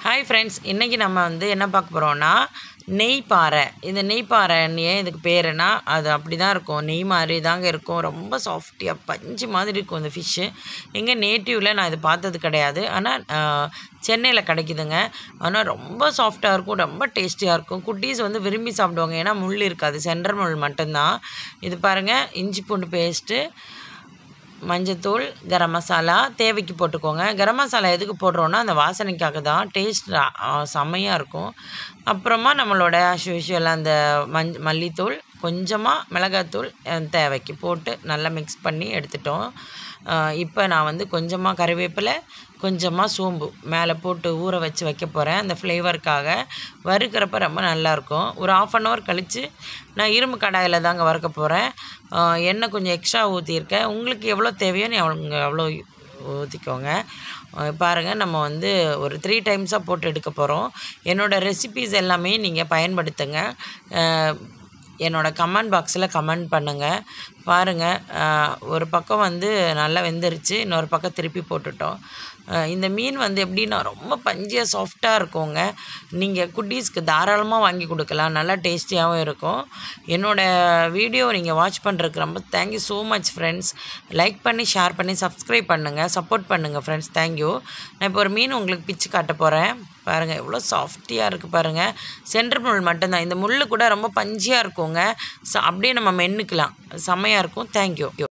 hi friends இன்றைக்கி நம்ம வந்து என்ன பார்க்க போகிறோன்னா நெய் பாறை இந்த நெய் பாறைன்னு ஏன் இதுக்கு பேருனா அது அப்படி தான் இருக்கும் நெய் மாதிரி தாங்க இருக்கும் ரொம்ப சாஃப்டியாக பஞ்சு மாதிரி இருக்கும் இந்த ஃபிஷ்ஷு எங்கள் நேட்டிவில் நான் இது பார்த்தது கிடையாது ஆனால் சென்னையில் கிடைக்குதுங்க ஆனால் ரொம்ப சாஃப்டாக இருக்கும் ரொம்ப டேஸ்டியாக இருக்கும் குட்டீஸ் வந்து விரும்பி சாப்பிடுவாங்க ஏன்னா முள் இருக்காது சென்டர் முள் மட்டும்தான் இது பாருங்கள் இஞ்சி பூண்டு பேஸ்ட்டு மஞ்சத்தூள் கரம் மசாலா தேவைக்கு போட்டுக்கோங்க கரம் மசாலா எதுக்கு போடுறோன்னா அந்த வாசனைக்காக தான் டேஸ்ட் செம்மையாக இருக்கும் அப்புறமா நம்மளோட ஆஸ் யூஷுவல் அந்த மஞ் மல்லித்தூள் கொஞ்சமாக மிளகாத்தூள் அஹ், தேவைக்கு போட்டு நல்லா மிக்ஸ் பண்ணி எடுத்துட்டோம் இப்போ நான் வந்து கொஞ்சமாக கறிவேப்பிலை கொஞ்சமாக சோம்பு மேலே போட்டு ஊற வச்சு வைக்க போகிறேன் அந்த ஃப்ளேவருக்காக வறுக்கிறப்ப ரொம்ப நல்லாயிருக்கும் ஒரு ஆஃப் அன் ஹவர் கழித்து நான் இரும்பு கடாயில் தாங்க வறுக்க போகிறேன் எண்ணெய் கொஞ்சம் எக்ஸ்ட்ரா ஊற்றியிருக்கேன் உங்களுக்கு எவ்வளோ தேவையோ நீ அவ்வளோ அவ்வளோ ஊற்றிக்கோங்க பாருங்கள் நம்ம வந்து ஒரு த்ரீ டைம்ஸாக போட்டு எடுக்க போகிறோம் என்னோடய ரெசிபீஸ் எல்லாமே நீங்கள் பயன்படுத்துங்க அஹ், என்னோட கமெண்ட் பாக்ஸில் கமெண்ட் பண்ணுங்கள் பாருங்கள் ஒரு பக்கம் வந்து நல்லா வெந்துருச்சு இன்னொரு பக்கம் திருப்பி போட்டுட்டோம் அஹ் இந்த மீன் வந்து எப்படின்னா ரொம்ப பஞ்சியாக சாஃப்டாக இருக்குங்க நீங்கள் குட்டீஸ்க்கு தாராளமாக வாங்கி கொடுக்கலாம் நல்லா டேஸ்டியாகவும் இருக்கும் என்னோடய வீடியோ நீங்கள் வாட்ச் பண்ணுறதுக்கு ரொம்ப thank you so much friends like பண்ணி ஷேர் பண்ணி சப்ஸ்கிரைப் பண்ணுங்கள் சப்போர்ட் பண்ணுங்கள் ஃப்ரெண்ட்ஸ் தேங்க்யூ நான் இப்போ ஒரு மீன் உங்களுக்கு பிச்சு காட்ட போகிறேன் பாருங்கள் எவ்வளோ சாஃப்டியாக இருக்குது பாருங்கள் சென்டர் முள் மட்டும்தான் இந்த முள் கூட ரொம்ப பஞ்சியாக இருக்குங்க ச அப்படியே நம்ம மென்னுக்கலாம் செம்மையாக இருக்கும் தேங்க்யூ